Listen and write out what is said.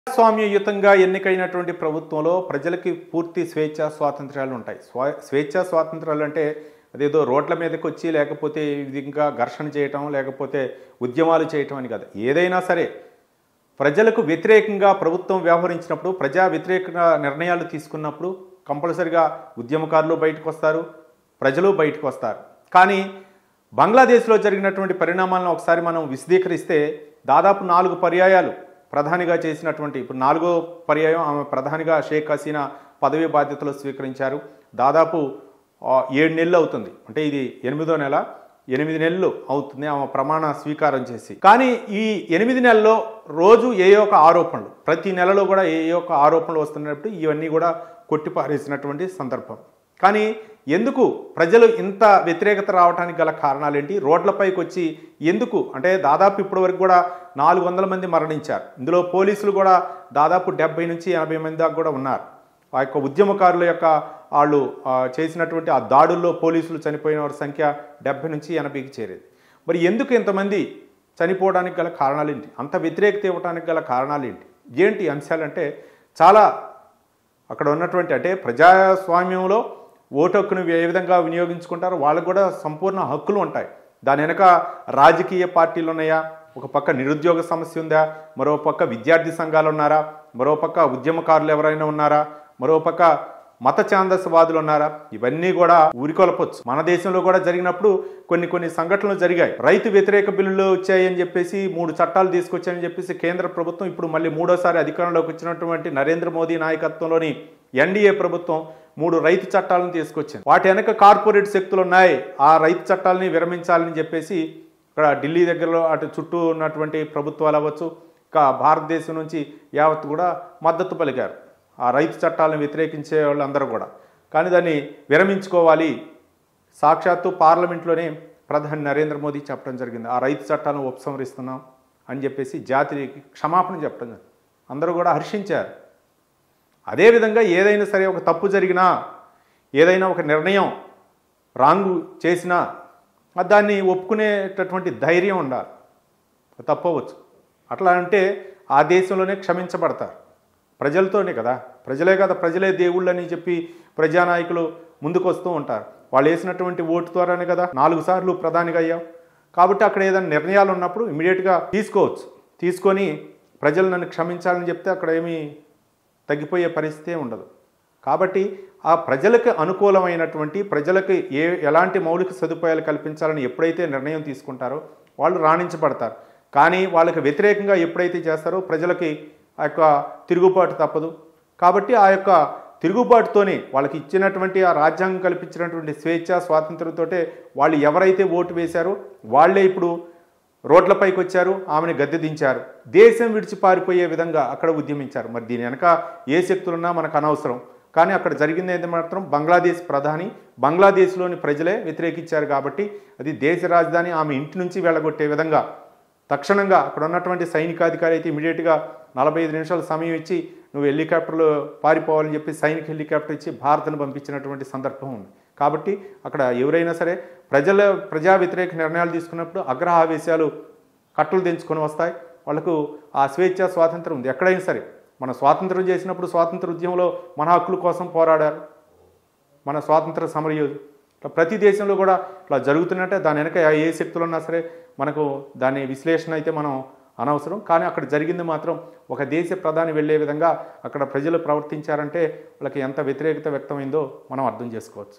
ప్రజాస్వామ్యయుతంగా ఎన్నికైనటువంటి ప్రభుత్వంలో ప్రజలకి పూర్తి స్వేచ్ఛ స్వాతంత్ర్యాలు ఉంటాయి స్వా స్వేచ్ఛ స్వాతంత్రాలు అంటే అదేదో రోడ్ల మీదకి వచ్చి లేకపోతే ఈ విధంగా ఘర్షణ చేయటం లేకపోతే ఉద్యమాలు చేయటం అని కాదు ఏదైనా సరే ప్రజలకు వ్యతిరేకంగా ప్రభుత్వం వ్యవహరించినప్పుడు ప్రజా వ్యతిరేక నిర్ణయాలు తీసుకున్నప్పుడు కంపల్సరిగా ఉద్యమకారులు బయటకు వస్తారు ప్రజలు బయటకు వస్తారు కానీ బంగ్లాదేశ్లో జరిగినటువంటి పరిణామాలను ఒకసారి మనం విశదీకరిస్తే దాదాపు నాలుగు పర్యాయాలు ప్రధానిగా చేసినటువంటి ఇప్పుడు నాలుగో పర్యాయం ఆమె ప్రధానిగా షేక్ హసీనా పదవి బాధ్యతలు స్వీకరించారు దాదాపు ఆ, ఏడు నెలలు అవుతుంది అంటే ఇది ఎనిమిదో నెల ఎనిమిది నెలలు అవుతుంది ఆమె ప్రమాణ స్వీకారం చేసి కానీ ఈ ఎనిమిది నెలల్లో రోజు ఏ ఒక ఆరోపణలు ప్రతి నెలలో కూడా ఏ ఒక ఆరోపణలు వస్తున్నప్పుడు ఇవన్నీ కూడా కొట్టిపారేసినటువంటి సందర్భం కానీ ఎందుకు ప్రజలు ఇంత వ్యతిరేకత రావడానికి గల కారణాలేంటి రోడ్లపైకి వచ్చి ఎందుకు అంటే దాదాపు ఇప్పటి వరకు కూడా నాలుగు వందల మంది మరణించారు ఇందులో పోలీసులు కూడా దాదాపు డెబ్బై నుంచి ఎనభై మంది దాకా కూడా ఉన్నారు ఆ యొక్క ఉద్యమకారుల యొక్క వాళ్ళు ఆ, చేసినటువంటి ఆ దాడుల్లో పోలీసులు చనిపోయిన వారి సంఖ్య డెబ్బై నుంచి ఎనభైకి చేరేది మరి ఎందుకు ఇంతమంది చనిపోవడానికి గల కారణాలేంటి అంత వ్యతిరేకత ఇవ్వడానికి గల కారణాలేంటి ఏంటి అంశాలంటే చాలా అక్కడ ఉన్నటువంటి అంటే ప్రజాస్వామ్యంలో ఓటు హక్కును ఏ విధంగా వినియోగించుకుంటారో వాళ్ళకు కూడా సంపూర్ణ హక్కులు ఉంటాయి దాని వెనక రాజకీయ పార్టీలు ఉన్నాయా ఒక పక్క నిరుద్యోగ సమస్య ఉందా మరో పక్క విద్యార్థి సంఘాలు ఉన్నారా మరో పక్క ఉద్యమకారులు ఎవరైనా ఉన్నారా మరో పక్క మత ఛాందస్వాదులు ఉన్నారా ఇవన్నీ కూడా ఊరికొలపొచ్చు మన దేశంలో కూడా జరిగినప్పుడు కొన్ని కొన్ని సంఘటనలు జరిగాయి రైతు వ్యతిరేక బిల్లులు వచ్చాయని చెప్పేసి మూడు చట్టాలు తీసుకొచ్చాయని చెప్పేసి కేంద్ర ప్రభుత్వం ఇప్పుడు మళ్ళీ మూడోసారి అధికారంలోకి వచ్చినటువంటి నరేంద్ర మోదీ నాయకత్వంలోని ఎన్డీఏ ప్రభుత్వం మూడు రైతు చట్టాలను తీసుకొచ్చింది వాటి వెనక కార్పొరేట్ శక్తులు ఉన్నాయి ఆ రైతు చట్టాలని విరమించాలని చెప్పేసి ఇక్కడ ఢిల్లీ దగ్గరలో అటు చుట్టూ ఉన్నటువంటి ప్రభుత్వాలు అవ్వచ్చు ఇంకా భారతదేశం నుంచి యావత్ కూడా మద్దతు పలికారు ఆ రైతు చట్టాలను వ్యతిరేకించే వాళ్ళందరూ కూడా కానీ దాన్ని విరమించుకోవాలి సాక్షాత్తు పార్లమెంట్లోనే ప్రధాని నరేంద్ర మోదీ చెప్పడం జరిగింది ఆ రైతు చట్టాలను ఉపసంహరిస్తున్నాం అని చెప్పేసి జాతికి క్షమాపణ చెప్పడం జరిగింది అందరూ కూడా హర్షించారు అదేవిధంగా ఏదైనా సరే ఒక తప్పు జరిగినా ఏదైనా ఒక నిర్ణయం రాంగు చేసినా ఆ దాన్ని ఒప్పుకునేటటువంటి ధైర్యం ఉండాలి తప్పవచ్చు అట్లా అంటే ఆ దేశంలోనే క్షమించబడతారు ప్రజలతోనే కదా ప్రజలే కదా ప్రజలే దేవుళ్ళని చెప్పి ప్రజానాయకులు ముందుకు వస్తూ ఉంటారు వాళ్ళు వేసినటువంటి ఓటు ద్వారానే కదా నాలుగు సార్లు ప్రధానిగా అయ్యాం కాబట్టి అక్కడ ఏదైనా నిర్ణయాలు ఉన్నప్పుడు ఇమీడియట్గా తీసుకోవచ్చు తీసుకొని ప్రజలు నన్ను క్షమించాలని చెప్తే అక్కడ ఏమీ తగ్గిపోయే పరిస్థితే ఉండదు కాబట్టి ఆ ప్రజలకు అనుకూలమైనటువంటి ప్రజలకు ఏ ఎలాంటి మౌలిక సదుపాయాలు కల్పించాలని ఎప్పుడైతే నిర్ణయం తీసుకుంటారో వాళ్ళు రాణించబడతారు కానీ వాళ్ళకి వ్యతిరేకంగా ఎప్పుడైతే చేస్తారో ప్రజలకి ఆ యొక్క తిరుగుబాటు తప్పదు కాబట్టి ఆ యొక్క తిరుగుబాటుతోనే వాళ్ళకి ఇచ్చినటువంటి ఆ రాజ్యాంగం కల్పించినటువంటి స్వేచ్ఛ స్వాతంత్రంతోటే వాళ్ళు ఎవరైతే ఓటు వేశారో వాళ్ళే ఇప్పుడు రోడ్లపైకి వచ్చారు ఆమెను గద్దె దించారు దేశం విడిచి పారిపోయే విధంగా అక్కడ ఉద్యమించారు మరి దీని వెనక ఏ శక్తులున్నా మనకు అనవసరం కానీ అక్కడ జరిగింది ఏంటి మాత్రం బంగ్లాదేశ్ ప్రధాని బంగ్లాదేశ్లోని ప్రజలే వ్యతిరేకించారు కాబట్టి అది దేశ రాజధాని ఆమె ఇంటి నుంచి వెళ్ళగొట్టే విధంగా తక్షణంగా అక్కడ ఉన్నటువంటి సైనికాధికారి అయితే ఇమీడియట్గా నలభై ఐదు నిమిషాల సమయం ఇచ్చి నువ్వు హెలికాప్టర్లో పారిపోవాలని చెప్పి సైనిక హెలికాప్టర్ ఇచ్చి భారత్ను పంపించినటువంటి సందర్భం ఉంది కాబట్టి అక్కడ ఎవరైనా సరే ప్రజల ప్రజా వ్యతిరేక నిర్ణయాలు తీసుకున్నప్పుడు అగ్రహ ఆవేశాలు కట్టలు తెంచుకొని వస్తాయి వాళ్ళకు ఆ స్వేచ్ఛ స్వాతంత్రం ఉంది ఎక్కడైనా సరే మన స్వాతంత్రం చేసినప్పుడు స్వాతంత్ర ఉద్యమంలో మన హక్కుల కోసం పోరాడారు మన స్వాతంత్ర సమరయోధులు ఇట్లా ప్రతి దేశంలో కూడా ఇట్లా జరుగుతున్నట్టే దాని వెనక ఏ శక్తులు ఉన్నా సరే మనకు దాని విశ్లేషణ అయితే మనం అనవసరం కానీ అక్కడ జరిగింది మాత్రం ఒక దేశ ప్రధాని వెళ్ళే విధంగా అక్కడ ప్రజలు ప్రవర్తించారంటే వాళ్ళకి ఎంత వ్యతిరేకత వ్యక్తమైందో మనం అర్థం చేసుకోవచ్చు